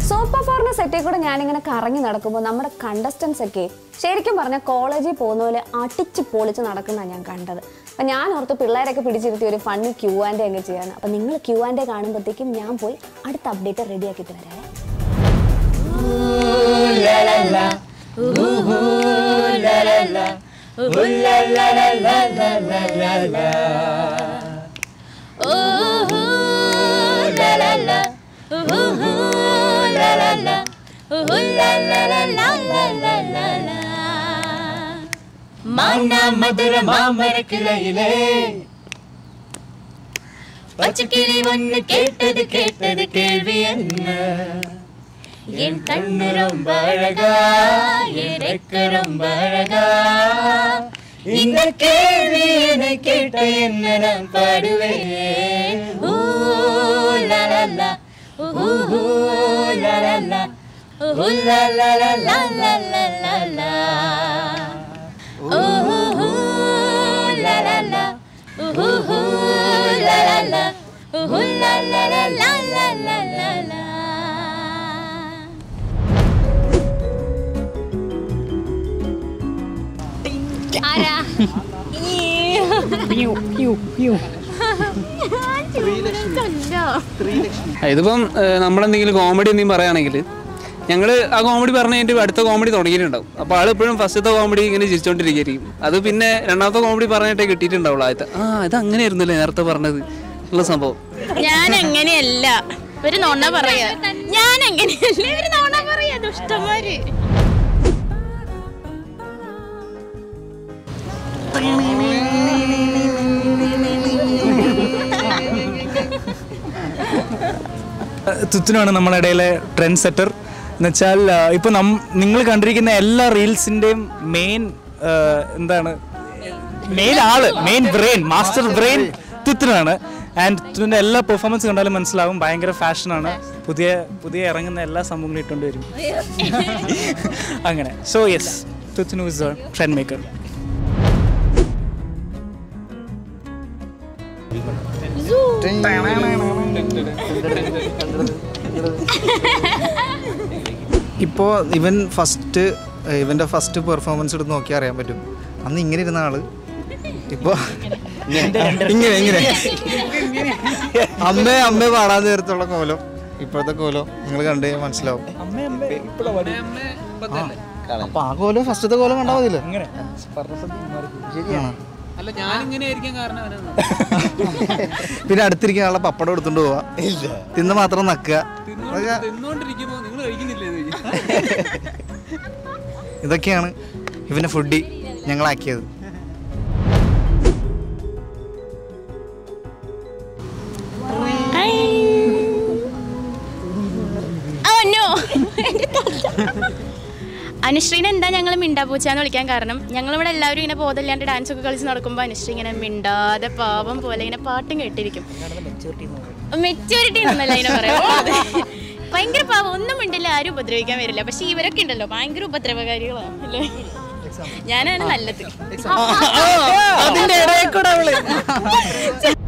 Super ഫോറിന്റെ സെറ്റിൽ കൂടെ ഞാനിങ്ങനെ കറങ്ങി നടക്കുമ്പോൾ നമ്മുടെ കണ്ടസ്റ്റൻസ് ഒക്കെ ശരിക്കും പറഞ്ഞ കോളേജിൽ പോകുന്ന പോലെ അടിച്ച് പൊളിച്ച് നടക്കുന്ന ഞാൻ കണ്ടത് അപ്പം ഞാൻ ഓർത്ത് പിള്ളേരൊക്കെ പിടിച്ചിരുത്തി ഒരു ഫണ്ണി ക്യൂ ആൻഡ് അങ്ങ് ചെയ്യാൻ അപ്പം നിങ്ങൾ ക്യൂ ആൻഡ് കാണുമ്പോഴത്തേക്കും ഞാൻ പോയി അടുത്ത അപ്ഡേറ്റ് റെഡി ആക്കിയിട്ട് വരാം മധുര മാമരക്കിളയിലേ പച്ചക്കിളി ഒന്ന് കേട്ടത് കേട്ടത് കേൾവി എന്ന് என் கண்ணு ரொம்ப அழகா என் ரெக்க ரொம்ப அழகா இந்த கேள்வி என்னை கேட்ட என்ன நான் பாடுவேன் ஊ லலலா, ஊ ஊ லலலா, ஊ லலலா, லலலா. ஊ ஊ லலலா, ஊ ஊ லலலா, ஊ லலலா, லலலா. ആരാ ഇതിപ്പം ഏഹ്, നമ്മളെന്തെങ്കിലും കോമഡി എന്തെങ്കിലും പറയുകയാണെങ്കിൽ ഞങ്ങൾ ആ കോമഡി പറഞ്ഞു കഴിഞ്ഞിട്ട് അടുത്ത കോമഡി തുടങ്ങിയിട്ടുണ്ടാവും അപ്പോൾ ആൾ എപ്പോഴും ഫസ്റ്റത്തെ കോമഡി ഇങ്ങനെ ചിരിച്ചോണ്ടിരിക്കുകയായിരിക്കും അത് പിന്നെ രണ്ടാമത്തെ കോമഡി പറഞ്ഞിട്ടേ കിട്ടിയിട്ടുണ്ടാവുള്ളൂ ആദ്യത്തെ ആ ഇത് അങ്ങനെയായിരുന്നല്ലേ നേരത്തെ പറഞ്ഞത് ഉള്ള സംഭവം ഞാൻ അങ്ങനെയല്ല ഒരു നോണ പറയാ ഞാൻ അങ്ങനെയല്ല ഒരു നോണ പറയാ ദുഷ്ടന്മാര് തുത്തിനാണ് നമ്മുടെ ഇടയിലെ ട്രെൻഡ് സെറ്റർ എന്ന് വെച്ചാൽ ഇപ്പോൾ നം നിങ്ങൾ കണ്ടിരിക്കുന്ന എല്ലാ റീൽസിൻ്റെയും മെയിൻ എന്താണ് മെയിൻ ആള് മെയിൻ ബ്രെയിൻ മാസ്റ്റർ ബ്രെയിൻ തുത്തിനാണ് ആൻഡ് തുത്തിൻ്റെ എല്ലാ പെർഫോമൻസ് കണ്ടാലും മനസ്സിലാവും ഭയങ്കര ഫാഷനാണ് പുതിയ പുതിയ ഇറങ്ങുന്ന എല്ലാ സംഭവങ്ങളും ഇട്ടുകൊണ്ട് വരും അങ്ങനെ സോ യെസ് തുത്തിനു ഇസ് ട്രെൻഡ് മേക്കർ ഇപ്പോൾ ഇവൻ ഫസ്റ്റ് ഇവൻ്റെ ഫസ്റ്റ് പെർഫോമൻസ് എടുത്ത് നോക്കിയാൽ അറിയാൻ പറ്റും അന്ന് ഇങ്ങനെ ഇരുന്ന ആള് ഇപ്പോൾ ഇങ്ങനെ ഇങ്ങനെ അമ്മേ അമ്മേ പാടാൻ നേരത്തുള്ള കോലം ഇപ്പോഴത്തെ കോലം നിങ്ങൾ കണ്ടു കഴിഞ്ഞാൽ മനസ്സിലാവും അപ്പൊ ആ കോലം ഫസ്റ്റത്തെ കോലം കണ്ടാൽ മതിയല്ലോ അങ്ങനെ ശരിയാണ് അല്ല ഞാൻ ഇങ്ങനെ ആയിരിക്കാൻ കാരണം പിന്നെ അടുത്തിരിക്കുന്ന ആളെ പപ്പടം എടുത്തോണ്ട് പോവാ തിന്ന് മാത്രം നക്കുക അതൊക്കെ തിന്നുകൊണ്ടിരിക്കുമ്പോൾ നിങ്ങൾ കഴിക്കുന്നില്ലേ ഇതൊക്കെയാണ് ഇവൻ്റെ ഫുഡി ഞങ്ങളാക്കിയത് ഓ നോ അനുശ്രീനെ എന്താ ഞങ്ങൾ മിണ്ടാപ്പൂച്ചാന്ന് വിളിക്കാൻ കാരണം ഞങ്ങളിവിടെ എല്ലാവരും ഇങ്ങനെ ബോധമില്ലാണ്ട് ഡാൻസ് ഒക്കെ കളിച്ച് നടക്കുമ്പോൾ അനുശ്രീ ഇങ്ങനെ മിണ്ടാതെ പാവം പോലെ ഇങ്ങനെ പാട്ടും കേട്ടിരിക്കും മെച്ചൂരിറ്റി എന്നല്ല ഇതിനെ പറയാം ഭയങ്കര പാവം ഒന്നും മിണ്ടില്ല ആരും ഉപദ്രവിക്കാൻ വരില്ല പക്ഷെ ഇവരൊക്കെ ഉണ്ടല്ലോ ഭയങ്കര ഉപദ്രവകാരികളാണ് അല്ലേ ഞാനാണ് നല്ലത് അതിന്റെ ഇടയിൽ കൂടെ അവള്